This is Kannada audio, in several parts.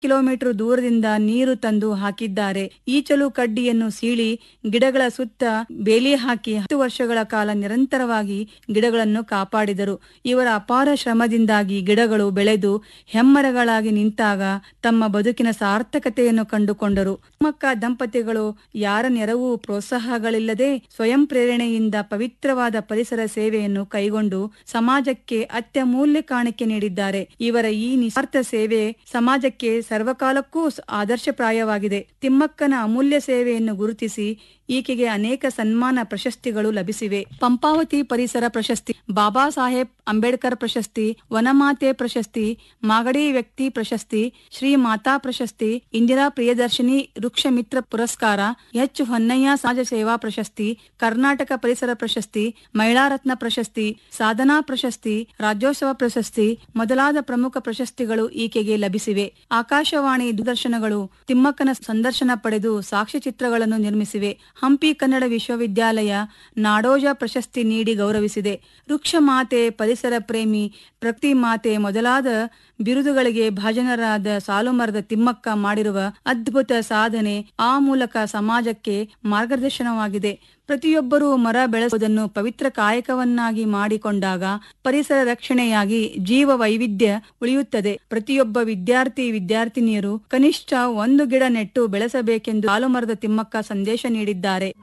ಕಿಲೋಮೀಟರ್ ದೂರದಿಂದ ನೀರು ತಂದು ಹಾಕಿದ್ದಾರೆ ಈಚಲು ಕಡ್ಡಿಯನ್ನು ಸೀಳಿ ಗಿಡಗಳ ಸುತ್ತ ಬೇಲಿ ಹಾಕಿ ಹತ್ತು ವರ್ಷಗಳ ಕಾಲ ನಿರಂತರವಾಗಿ ಗಿಡಗಳನ್ನು ಕಾಪಾಡಿದರು ಇವರ ಅಪಾರ ಶ್ರಮದಿಂದಾಗಿ ಗಿಡಗಳು ಬೆಳೆದು ಹೆಮ್ಮರಗಳಾಗಿ ನಿಂತಾಗ ತಮ್ಮ ಬದುಕಿನ ಸಾರ್ಥಕತೆಯನ್ನು ಕಂಡುಕೊಂಡರು ಮಕ್ಕ ದಂಪತಿಗಳು ಯಾರ ನೆರವು ಪ್ರೋತ್ಸಾಹಗಳಿಲ್ಲದೆ ಸ್ವಯಂ ಪ್ರೇರಣೆಯಿಂದ ಪವಿತ್ರವಾದ ಪರಿಸರ ಸೇವೆಯನ್ನು ಕೈಗೊಂಡು ಸಮಾಜಕ್ಕೆ ಅತ್ಯಮೂಲ್ಯ ಕಾಣಿಕೆ ನೀಡಿದ್ದಾರೆ ಇವರ ಈ ನಿಸ್ವಾರ್ಥ ಸೇವೆ ಸಮಾಜಕ್ಕೆ ಸರ್ವಕಾಲಕ್ಕೂ ಸ- ಆದರ್ಶಪ್ರಾಯವಾಗಿದೆ ತಿಮ್ಮಕ್ಕನ ಅಮೂಲ್ಯ ಸೇವೆಯನ್ನು ಗುರುತಿಸಿ ಈಕೆಗೆ ಅನೇಕ ಸನ್ಮಾನ ಪ್ರಶಸ್ತಿಗಳು ಲಭಿಸಿವೆ ಪಂಪಾವತಿ ಪರಿಸರ ಪ್ರಶಸ್ತಿ ಬಾಬಾ ಸಾಹೇಬ್ ಅಂಬೇಡ್ಕರ್ ಪ್ರಶಸ್ತಿ ವನಮಾತೆ ಪ್ರಶಸ್ತಿ ಮಾಗಡಿ ವ್ಯಕ್ತಿ ಪ್ರಶಸ್ತಿ ಶ್ರೀ ಮಾತಾ ಪ್ರಶಸ್ತಿ ಇಂದಿರಾ ಪ್ರಿಯದರ್ಶಿನಿ ವೃಕ್ಷ ಮಿತ್ರ ಪುರಸ್ಕಾರ ಎಚ್ ಹೊನ್ನಯ್ಯ ಸಮಾಜ ಸೇವಾ ಪ್ರಶಸ್ತಿ ಕರ್ನಾಟಕ ಪರಿಸರ ಪ್ರಶಸ್ತಿ ಮಹಿಳಾ ರತ್ನ ಪ್ರಶಸ್ತಿ ಸಾಧನಾ ಪ್ರಶಸ್ತಿ ರಾಜ್ಯೋತ್ಸವ ಪ್ರಶಸ್ತಿ ಮೊದಲಾದ ಪ್ರಮುಖ ಪ್ರಶಸ್ತಿಗಳು ಈಕೆಗೆ ಲಭಿಸಿವೆ ಆಕಾಶವಾಣಿ ದೂರದರ್ಶನಗಳು ತಿಮ್ಮಕ್ಕನ ಸಂದರ್ಶನ ಪಡೆದು ಸಾಕ್ಷ್ಯಚಿತ್ರಗಳನ್ನು ನಿರ್ಮಿಸಿವೆ ಹಂಪಿ ಕನ್ನಡ ವಿಶ್ವವಿದ್ಯಾಲಯ ನಾಡೋಜ ಪ್ರಶಸ್ತಿ ನೀಡಿ ಗೌರವಿಸಿದೆ ವೃಕ್ಷ ಮಾತೆ ಪರಿಸರ ಪ್ರೇಮಿ ಪ್ರಕೃತಿ ಮಾತೆ ಮೊದಲಾದ ಬಿರುದುಗಳಿಗೆ ಭಾಜನರಾದ ಸಾಲುಮರದ ತಿಮ್ಮಕ್ಕ ಮಾಡಿರುವ ಅದ್ಭುತ ಸಾಧನೆ ಆ ಮೂಲಕ ಸಮಾಜಕ್ಕೆ ಮಾರ್ಗದರ್ಶನವಾಗಿದೆ ಪ್ರತಿಯೊಬ್ಬರೂ ಮರ ಬೆಳೆಸುವುದನ್ನು ಪವಿತ್ರ ಕಾಯಕವನ್ನಾಗಿ ಮಾಡಿಕೊಂಡಾಗ ಪರಿಸರ ರಕ್ಷಣೆಯಾಗಿ ಜೀವ ವೈವಿಧ್ಯ ಉಳಿಯುತ್ತದೆ ಪ್ರತಿಯೊಬ್ಬ ವಿದ್ಯಾರ್ಥಿ ವಿದ್ಯಾರ್ಥಿನಿಯರು ಕನಿಷ್ಠ ಒಂದು ಗಿಡ ನೆಟ್ಟು ಬೆಳೆಸಬೇಕೆಂದು ಸಾಲುಮರದ ತಿಮ್ಮಕ್ಕ ಸಂದೇಶ ನೀಡಿದ್ದಾರೆ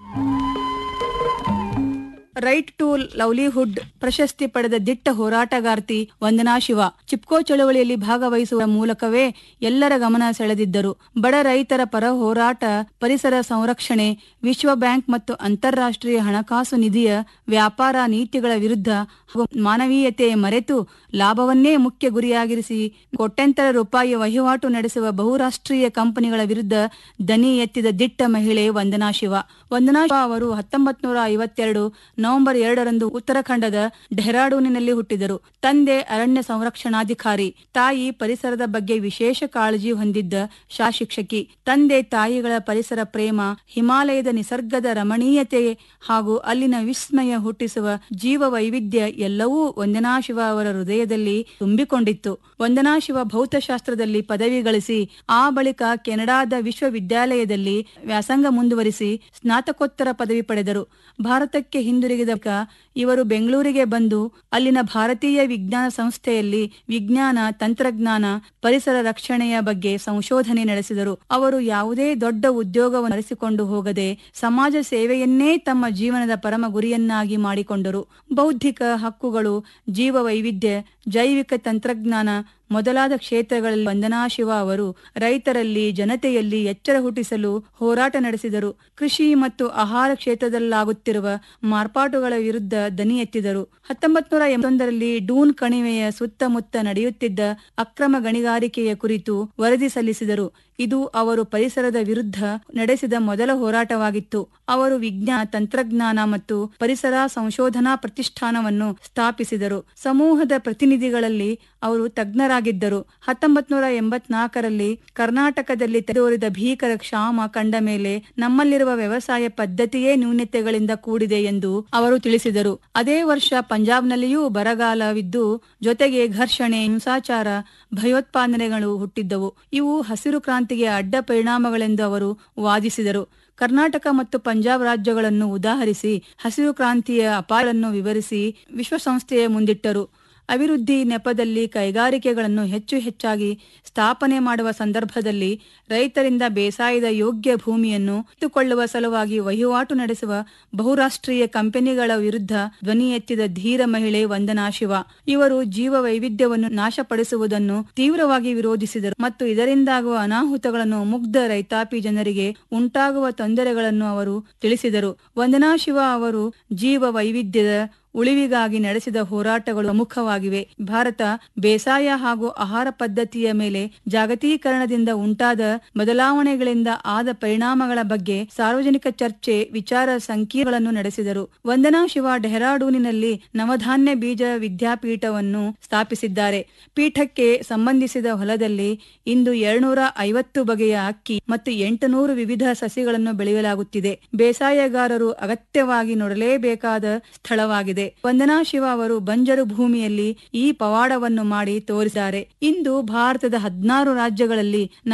ರೈಟ್ ಟು ಲವ್ಲಿಹುಡ್ ಪ್ರಶಸ್ತಿ ಪಡೆದ ದಿಟ್ಟ ಹೋರಾಟಗಾರ್ತಿ ವಂದನಾ ಶಿವ ಚಿಪ್ಕೋ ಚಳವಳಿಯಲ್ಲಿ ಭಾಗವಹಿಸುವ ಮೂಲಕವೇ ಎಲ್ಲರ ಗಮನ ಸೆಳೆದಿದ್ದರು ಬಡ ರೈತರ ಪರ ಹೋರಾಟ ಪರಿಸರ ಸಂರಕ್ಷಣೆ ವಿಶ್ವ ಬ್ಯಾಂಕ್ ಮತ್ತು ಅಂತಾರಾಷ್ಟ್ರೀಯ ಹಣಕಾಸು ನಿಧಿಯ ವ್ಯಾಪಾರ ನೀತಿಗಳ ವಿರುದ್ಧ ಹಾಗೂ ಮಾನವೀಯತೆ ಮರೆತು ಲಾಭವನ್ನೇ ಮುಖ್ಯ ಗುರಿಯಾಗಿರಿಸಿ ಕೋಟ್ಯಂತರ ರೂಪಾಯಿ ವಹಿವಾಟು ನಡೆಸುವ ಬಹುರಾಷ್ಟ್ರೀಯ ಕಂಪನಿಗಳ ವಿರುದ್ಧ ದನಿ ಎತ್ತಿದ ದಿಟ್ಟ ಮಹಿಳೆ ವಂದನಾ ಶಿವ ವಂದನಾ ಶಿವ ಅವರು ಹತ್ತೊಂಬತ್ ನೂರ ಐವತ್ತೆರಡು ನವೆಂಬರ್ ಎರಡರಂದು ಉತ್ತರಾಖಂಡದ ಡೆಹ್ರಾಡೂನಿನಲ್ಲಿ ಹುಟ್ಟಿದರು ತಂದೆ ಅರಣ್ಯ ಸಂರಕ್ಷಣಾಧಿಕಾರಿ ತಾಯಿ ಪರಿಸರದ ಬಗ್ಗೆ ವಿಶೇಷ ಕಾಳಜಿ ಹೊಂದಿದ್ದ ಶಾ ಶಿಕ್ಷಕಿ ತಂದೆ ತಾಯಿಗಳ ಪರಿಸರ ಪ್ರೇಮ ಹಿಮಾಲಯದ ನಿಸರ್ಗದ ರಮಣೀಯತೆ ಹಾಗೂ ಅಲ್ಲಿನ ವಿಸ್ಮಯ ಹುಟ್ಟಿಸುವ ಜೀವ ವೈವಿಧ್ಯ ಎಲ್ಲವೂ ವಂದನಾ ಶಿವ ಅವರ ಹೃದಯದಲ್ಲಿ ತುಂಬಿಕೊಂಡಿತ್ತು ವಂದನಾ ಶಿವ ಭೌತಶಾಸ್ತ್ರದಲ್ಲಿ ಪದವಿ ಗಳಿಸಿ ಆ ಬಳಿಕ ಕೆನಡಾದ ವಿಶ್ವವಿದ್ಯಾಲಯದಲ್ಲಿ ವ್ಯಾಸಂಗ ಮುಂದುವರಿಸಿ ಸ್ನಾತಕೋತ್ತರ ಪದವಿ ಪಡೆದರು ಭಾರತಕ್ಕೆ ಹಿಂದಿರುಗಿದ ಬಳಿಕ ಇವರು ಬೆಂಗಳೂರಿಗೆ ಬಂದು ಅಲ್ಲಿನ ಭಾರತೀಯ ವಿಜ್ಞಾನ ಸಂಸ್ಥೆಯಲ್ಲಿ ವಿಜ್ಞಾನ ತಂತ್ರಜ್ಞಾನ ಪರಿಸರ ರಕ್ಷಣೆಯ ಬಗ್ಗೆ ಸಂಶೋಧನೆ ನಡೆಸಿದರು ಅವರು ಯಾವುದೇ ದೊಡ್ಡ ಉದ್ಯೋಗವನ್ನು ನಡೆಸಿಕೊಂಡು ಹೋಗದೆ ಸಮಾಜ ಸೇವೆಯನ್ನೇ ತಮ್ಮ ಜೀವನದ ಪರಮ ಗುರಿಯನ್ನಾಗಿ ಮಾಡಿಕೊಂಡರು ಬೌದ್ಧಿಕ ಹಕ್ಕುಗಳು ಜೀವ ವೈವಿಧ್ಯ ಜೈವಿಕ ತಂತ್ರಜ್ಞಾನ ಮೊದಲಾದ ಕ್ಷೇತ್ರಗಳಲ್ಲಿ ವಂದನಾ ಶಿವ ಅವರು ರೈತರಲ್ಲಿ ಜನತೆಯಲ್ಲಿ ಎಚ್ಚರ ಹುಟ್ಟಿಸಲು ಹೋರಾಟ ನಡೆಸಿದರು ಕೃಷಿ ಮತ್ತು ಆಹಾರ ಕ್ಷೇತ್ರದಲ್ಲಾಗುತ್ತಿರುವ ಮಾರ್ಪಾಟುಗಳ ವಿರುದ್ಧ ದನಿ ಎತ್ತಿದರು ಹತ್ತೊಂಬತ್ ನೂರ ಎಂಬತ್ತೊಂದರಲ್ಲಿ ಡೂನ್ ಕಣಿವೆಯ ಸುತ್ತಮುತ್ತ ನಡೆಯುತ್ತಿದ್ದ ಅಕ್ರಮ ಗಣಿಗಾರಿಕೆಯ ಕುರಿತು ವರದಿ ಸಲ್ಲಿಸಿದರು ಇದು ಅವರು ಪರಿಸರದ ವಿರುದ್ಧ ನಡೆಸಿದ ಮೊದಲ ಹೋರಾಟವಾಗಿತ್ತು ಅವರು ವಿಜ್ಞಾನ ತಂತ್ರಜ್ಞಾನ ಮತ್ತು ಪರಿಸರ ಸಂಶೋಧನಾ ಪ್ರತಿಷ್ಠಾನವನ್ನು ಸ್ಥಾಪಿಸಿದರು ಸಮೂಹದ ಪ್ರತಿನಿಧಿಗಳಲ್ಲಿ ಅವರು ತಜ್ಞರಾಗಿದ್ದರು ಹತ್ತೊಂಬತ್ ನೂರ ಎಂಬತ್ನಾಲ್ಕರಲ್ಲಿ ಕರ್ನಾಟಕದಲ್ಲಿ ತೆರೆದೋರಿದ ಭೀಕರ ಕ್ಷಾಮ ಕಂಡ ಮೇಲೆ ನಮ್ಮಲ್ಲಿರುವ ವ್ಯವಸಾಯ ಪದ್ಧತಿಯೇ ನ್ಯೂನ್ಯತೆಗಳಿಂದ ಕೂಡಿದೆ ಎಂದು ಅವರು ತಿಳಿಸಿದರು ಅದೇ ವರ್ಷ ಪಂಜಾಬ್ನಲ್ಲಿಯೂ ಬರಗಾಲವಿದ್ದು ಜೊತೆಗೆ ಘರ್ಷಣೆ ಹಿಂಸಾಚಾರ ಭಯೋತ್ಪಾದನೆಗಳು ಹುಟ್ಟಿದ್ದವು ಇವು ಹಸಿರು ಕ್ರಾಂತಿಗೆ ಅಡ್ಡ ಪರಿಣಾಮಗಳೆಂದು ಅವರು ವಾದಿಸಿದರು ಕರ್ನಾಟಕ ಮತ್ತು ಪಂಜಾಬ್ ರಾಜ್ಯಗಳನ್ನು ಉದಾಹರಿಸಿ ಹಸಿರು ಕ್ರಾಂತಿಯ ಅಪಾಯಗಳನ್ನು ವಿವರಿಸಿ ವಿಶ್ವಸಂಸ್ಥೆಯ ಮುಂದಿಟ್ಟರು ಅಭಿವೃದ್ಧಿ ನೆಪದಲ್ಲಿ ಕೈಗಾರಿಕೆಗಳನ್ನು ಹೆಚ್ಚು ಹೆಚ್ಚಾಗಿ ಸ್ಥಾಪನೆ ಮಾಡುವ ಸಂದರ್ಭದಲ್ಲಿ ರೈತರಿಂದ ಬೇಸಾಯದ ಯೋಗ್ಯ ಭೂಮಿಯನ್ನು ಕಿತ್ತುಕೊಳ್ಳುವ ಸಲುವಾಗಿ ವಹಿವಾಟು ನಡೆಸುವ ಬಹುರಾಷ್ಟ್ರೀಯ ಕಂಪನಿಗಳ ವಿರುದ್ಧ ಧ್ವನಿ ಎತ್ತಿದ ಧೀರ ಮಹಿಳೆ ವಂದನಾ ಶಿವ ಇವರು ಜೀವ ವೈವಿಧ್ಯವನ್ನು ನಾಶಪಡಿಸುವುದನ್ನು ತೀವ್ರವಾಗಿ ವಿರೋಧಿಸಿದರು ಮತ್ತು ಇದರಿಂದಾಗುವ ಅನಾಹುತಗಳನ್ನು ಮುಗ್ಧ ರೈತಾಪಿ ಜನರಿಗೆ ಉಂಟಾಗುವ ತೊಂದರೆಗಳನ್ನು ಅವರು ತಿಳಿಸಿದರು ವಂದನಾ ಶಿವ ಅವರು ಜೀವ ವೈವಿಧ್ಯದ ಉಳಿವಿಗಾಗಿ ನಡೆಸಿದ ಹೋರಾಟಗಳು ಪ್ರಮುಖವಾಗಿವೆ ಭಾರತ ಬೇಸಾಯ ಹಾಗೂ ಆಹಾರ ಪದ್ಧತಿಯ ಮೇಲೆ ಜಾಗತೀಕರಣದಿಂದ ಉಂಟಾದ ಬದಲಾವಣೆಗಳಿಂದ ಆದ ಪರಿಣಾಮಗಳ ಬಗ್ಗೆ ಸಾರ್ವಜನಿಕ ಚರ್ಚೆ ವಿಚಾರ ಸಂಕಿರಣಗಳನ್ನು ನಡೆಸಿದರು ವಂದನಾ ಶಿವ ಡೆಹ್ರಾಡೂನಿನಲ್ಲಿ ನವಧಾನ್ಯ ಬೀಜ ವಿದ್ಯಾಪೀಠವನ್ನು ಸ್ಥಾಪಿಸಿದ್ದಾರೆ ಪೀಠಕ್ಕೆ ಸಂಬಂಧಿಸಿದ ಹೊಲದಲ್ಲಿ ಇಂದು ಎರಡ್ನೂರ ಐವತ್ತು ಬಗೆಯ ಅಕ್ಕಿ ಮತ್ತು ಎಂಟುನೂರು ವಿವಿಧ ಸಸಿಗಳನ್ನು ಬೆಳೆಯಲಾಗುತ್ತಿದೆ ಬೇಸಾಯಗಾರರು ಅಗತ್ಯವಾಗಿ ನೋಡಲೇಬೇಕಾದ ಸ್ಥಳವಾಗಿದೆ ವಂದನಾ ಶಿವ ಅವರು ಬಂಜರು ಭೂಮಿಯಲ್ಲಿ ಈ ಪವಾಡವನ್ನು ಮಾಡಿ ತೋರಿಸಿದ್ದಾರೆ ಇಂದು ಭಾರತದ ಹದಿನಾರು ರಾಜ್ಯಗಳಲ್ಲಿ